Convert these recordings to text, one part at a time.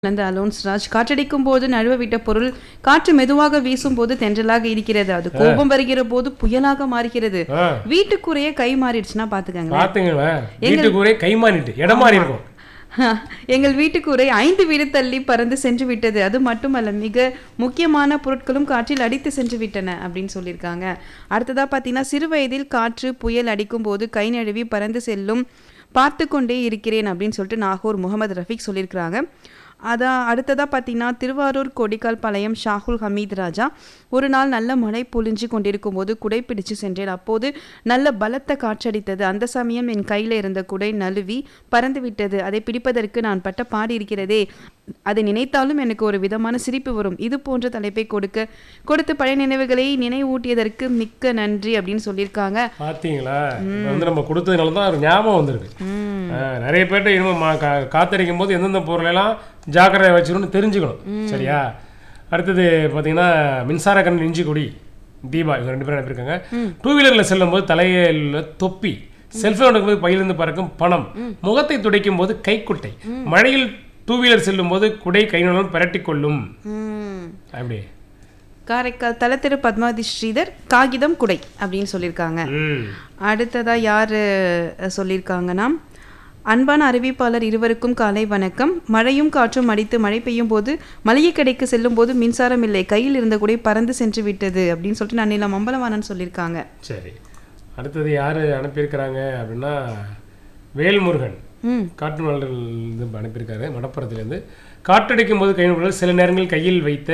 நந்த allowance Raj காற்றடிக்கும் போது நழுவ விட்ட பொருள் காற்று மெதுவாக வீசும் போது தென்றலாக இருக்கிறது அது கோபம் வருகிற போது புயலாக மாறுகிறது ஆ, வீட்டுக்குறையே கை மாறிடுச்சுன்னா பாத்துக்கங்க பாத்துங்களேன் வீட்டுக்கு ஒரே கை மாறிட்டு இடம் மாறி இருக்கும் எங்கள் வீட்டுக்குறை ஐந்து வீடு தள்ளி பறந்து சென்று விட்டது அது மட்டுமல்ல மிக முக்கியமான பொருட்களும் காற்றில் அடித்து சென்று விட்டன அப்படின்னு சொல்லியிருக்காங்க அடுத்ததா பார்த்தீங்கன்னா சிறு வயதில் காற்று புயல் அடிக்கும் போது கை நழுவி பறந்து செல்லும் பார்த்து கொண்டே இருக்கிறேன் அப்படின்னு சொல்லிட்டு நாகூர் முகமது ரஃபீக் சொல்லியிருக்கிறாங்க அதான் அடுத்ததாக பார்த்தீங்கன்னா திருவாரூர் கொடிக்கால் பாளையம் ஷாகுல் ஹமீத் ராஜா ஒரு நாள் நல்ல மழை பொழிஞ்சு கொண்டிருக்கும் போது குடை பிடிச்சு சென்றேன் அப்போது நல்ல பலத்த காற்றடித்தது அந்த சமயம் என் கையில் இருந்த குடை நழுவி பறந்து விட்டது அதை பிடிப்பதற்கு நான் பட்ட பாடி இருக்கிறதே அதை நினைத்தாலும் எனக்கு ஒரு விதமான சிரிப்பு வரும் இது போன்ற தலைப்பை கொடுக்க கொடுத்து பழைய நினைவுகளை நினைவூட்டியதற்கு மிக்க நன்றி அப்படின்னு சொல்லியிருக்காங்க பாத்தீங்களா இப்ப வந்து நம்ம கொடுத்ததுனால தான் ஒரு ஞாபகம் வந்திருக்கு ஆ, நிறைய பேர்ட்ட இனிமே மா- கா- காத்தடிக்கும் போது எந்தெந்த பொருளெல்லாம் ஜாக்கிரதை வச்சுக்கணும்னு தெரிஞ்சுக்கணும் சரியா அடுத்தது பார்த்தீங்கன்னா மின்சார கண் நெஞ்சு கொடி தீபா இவங்க ரெண்டு பேரும் அனுப்பியிருக்காங்க டூ வீலரில் செல்லும்போது தலையில் உள்ள தொப்பி செல்ஃபோன் எடுக்கும்போது பையிலிருந்து பறக்கும் பணம் முகத்தை துடைக்கும் போது கைக்குட்டை மழையில் டூ வீலர் செல்லும் போது குடை கைநலம் பிரட்டி கொள்ளும் ம். அப்படி காரைக்கால் தலத்திரு பத்மாவதி ஸ்ரீதர் காகிதம் குடை அப்படின்னு சொல்லியிருக்காங்க ம் அடுத்ததா யார் சொல்லியிருக்காங்கன்னா அன்பான அறிவிப்பாளர் இருவருக்கும் காலை வணக்கம் மழையும் காற்றும் அடித்து மழை பெய்யும் போது மளிகை கடைக்கு செல்லும் போது மின்சாரம் இல்லை கையில் இருந்த கூட பறந்து சென்று விட்டது அப்படின்னு சொல்லிட்டு நான் நீலம் அம்பலவாணன் சொல்லியிருக்காங்க சரி அடுத்தது யார் அனுப்பியிருக்கிறாங்க அப்படின்னா வேல்முருகன் ம் காட்டு மலர்லேருந்து அனுப்பியிருக்காரு மடப்புறத்துலேருந்து காற்றடிக்கும் போது கை நழுவுதல் சில நேரங்களில் கையில் வைத்த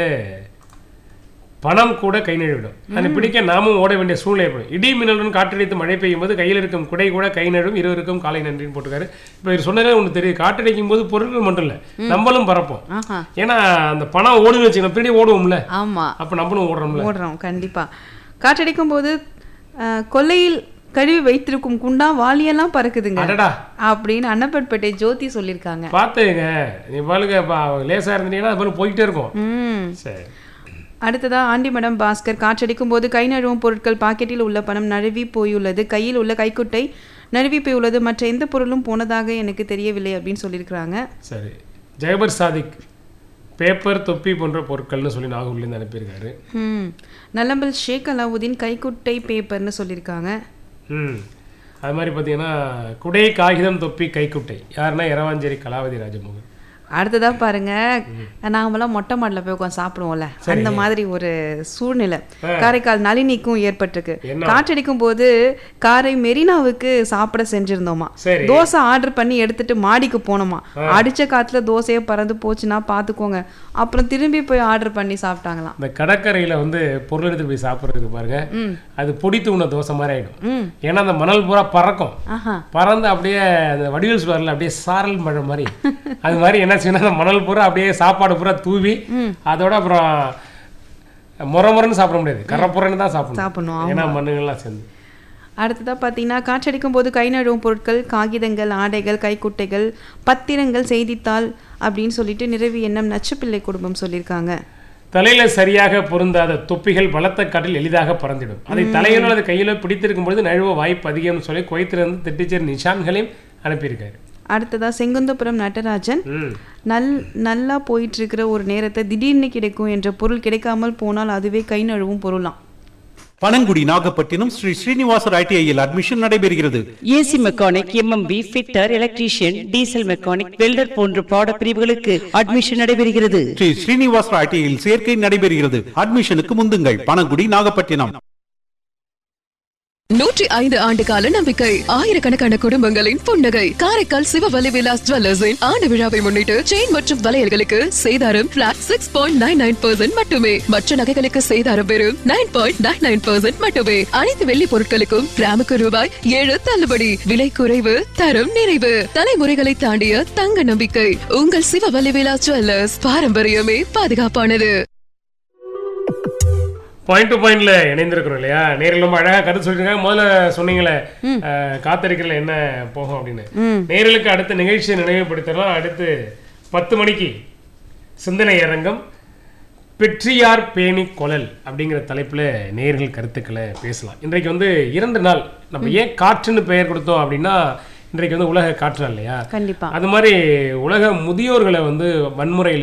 பணம் கூட கை நழுவிடும் அதை பிடிக்க நாமும் ஓட வேண்டிய சூழ்நிலை ஏற்படும் இடி மின்னலுடன் காற்றடித்து மழை பெய்யும் போது கையில் இருக்கும் குடை கூட கை நழுவும் இருவருக்கும் காலை நன்றின்னு போட்டிருக்காரு இப்போ இவர் சொன்னதே ஒன்று தெரியும் காற்றடிக்கும் போது பொருட்கள் மட்டும் இல்லை நம்மளும் பறப்போம் ஆஹா ஏன்னா அந்த பணம் ஓடுன்னு வச்சுக்கணும் பின்னாடி ஓடுவோம்ல ஆமா அப்போ நம்மளும் ஓடுறோம்ல ஓடுறோம் கண்டிப்பா காற்றடிக்கும் போது அஹ், கொல்லையில் கழுவி வைத்திருக்கும் குண்டா வாளியெல்லாம் பறக்குதுங்க அடடா அப்படின்னு அன்னப்பட்பேட்டை ஜோதி சொல்லியிருக்காங்க பார்த்துங்க நீ பாருங்க லேசாக இருந்தீங்கன்னா அது பாருங்க போயிட்டே இருக்கும் ம் சரி அடுத்ததா ஆண்டி மேடம் பாஸ்கர் காற்றடிக்கும் போது கை நழுவும் பொருட்கள் பாக்கெட்டில் உள்ள பணம் நழுவி போயுள்ளது கையில் உள்ள கைக்குட்டை நழுவி போயுள்ளது மற்ற எந்த பொருளும் போனதாக எனக்கு தெரியவில்லை அப்படின்னு சொல்லியிருக்கிறாங்க சரி ஜெகபர் சாதிக் பேப்பர் தொப்பி போன்ற பொருட்கள்னு சொல்லி நாகூர்லேருந்து அனுப்பியிருக்காரு ம் நல்லம்பல் ஷேக் அலாவுதீன் கைக்குட்டை பேப்பர்னு சொல்லியிருக்காங்க ம் அது மாதிரி பார்த்தீங்கன்னா குடை காகிதம் தொப்பி கைக்குட்டை யாருன்னா இரவாஞ்சேரி கலாவதி ராஜமோகன் அடுத்ததா பாருங்க நாமெல்லாம் மொட்டை மாடல போய் உட்காந்து சாப்பிடுவோம்ல அந்த மாதிரி ஒரு சூழ்நிலை காரைக்கால் நளினிக்கும் ஏற்பட்டிருக்கு என்ன? காற்றடிக்கும் போது காரை மெரினாவுக்கு சாப்பிட செஞ்சிருந்தோமா சரி தோசை ஆர்டர் பண்ணி எடுத்துட்டு மாடிக்கு போனோமா அடிச்ச காத்துல தோசையே பறந்து போச்சுன்னா பாத்துக்கோங்க அப்புறம் திரும்பி போய் ஆர்டர் பண்ணி சாப்பிட்டாங்களாம் இந்த கடற்கரையில் வந்து பொருள் எடுத்து போய் சாப்பிட்றதுக்கு பாருங்க ம் அது பொடி தூண தோசை மாதிரி ஆகிடும் ம் ஏன்னா அந்த மணல் பூரா பறக்கும் ஆஹா பறந்து அப்படியே அந்த வடிவேல் சொல்வார்ல அப்படியே சாரல் மழை மாதிரி அது மாதிரி என்ன செய்யணும் அந்த மணல் பூரா அப்படியே சாப்பாடு பூரா தூவி அதோட அப்புறம் முறை முறைன்னு சாப்பிட முடியாது கரப்புறன்னு தான் சாப்பிடணும் சாப்பிடணும் ஏன்னா மண்ணுங்கள்லாம் சேர்ந்து அடுத்ததா பார்த்தீங்கன்னா காற்றடிக்கும் போது கை நழுவும் பொருட்கள் காகிதங்கள் ஆடைகள் கைக்குட்டைகள் பத்திரங்கள் செய்தித்தாள் அப்படின்னு சொல்லிட்டு நிறைவு எண்ணம் நச்சுப்பிள்ளை குடும்பம் சொல்லியிருக்காங்க தலையில சரியாக பொருந்தாத தொப்பிகள் பலத்த காட்டில் எளிதாக பறந்திடும் அதை தலையிலோ அல்லது கையிலோ பிடித்திருக்கும் பொழுது நழுவ வாய்ப்பு அதிகம்னு சொல்லி குவைத்திலிருந்து திட்டிச்சேர் நிஷான்களையும் அனுப்பியிருக்காரு அடுத்ததா செங்குந்தபுரம் நடராஜன் ம் நல் நல்லா போயிட்டு இருக்கிற ஒரு நேரத்தை திடீர்னு கிடைக்கும் என்ற பொருள் கிடைக்காமல் போனால் அதுவே கை நழுவும் பொருளாம் பனங்குடி நாகப்பட்டினம் ஸ்ரீ ஸ்ரீனிவாசர் ஐடிஐயில் அட்மிஷன் நடைபெறுகிறது AC mechanic MMP fitter electrician diesel mechanic welder போன்ற பாட பிரிவுகளுக்கு அட்மிஷன் நடைபெறுகிறது ஸ்ரீ ஸ்ரீனிவாசர் ஐடிஐயில் சேர்க்கை நடைபெறுகிறது அட்மிஷனுக்கு முந்துங்கள் பனங்குடி நாகப்பட்டினம் நூற்றி ஐந்து ஆண்டு கால நம்பிக்கை ஆயிரக்கணக்கான குடும்பங்களின் புன்னகை காரைக்கால் சிவவலி விலாஸ் ஜுவல்லர்ஸின் ஆண்டு விழாவை முன்னிட்டு செயின் மற்றும் வளையல்களுக்கு சேதாரம் flat six point nine nine percent மட்டுமே மற்ற நகைகளுக்கு சேதாரம் வெறும் nine point nine nine percent மட்டுமே அனைத்து வெள்ளி பொருட்களுக்கும் கிராமுக்கு ரூபாய் ஏழு தள்ளுபடி விலை குறைவு தரம் நிறைவு தலைமுறைகளை தாண்டிய தங்க நம்பிக்கை உங்கள் சிவவலி விலாஸ் ஜுவல்லர்ஸ் பாரம்பரியமே பாதுகாப்பானது பாயிண்ட் டு பாயிண்ட்ல இணைந்திருக்கிறோம் இல்லையா நேரில் ரொம்ப அழகா கருத்து சொல்லிருக்காங்க முதல்ல சொன்னீங்களே அஹ், காத்தடிக்கிறதுல என்ன போகும் அப்படின்னு நேர்களுக்கு அடுத்த நிகழ்ச்சியை நினைவுபடுத்தலாம் அடுத்து பத்து மணிக்கு சிந்தனை அரங்கம் பெற்றியார் பேணி கொலல் அப்படிங்கிற தலைப்புல நேர்கள் கருத்துக்களை பேசலாம் இன்றைக்கு வந்து இரண்டு நாள் நம்ம ஏன் காற்றுன்னு பெயர் கொடுத்தோம் அப்படின்னா இன்றைக்கு வந்து உலக காற்று நாள் இல்லையா கண்டிப்பா அது மாதிரி உலக முதியோர்களை வந்து வன்முறையில்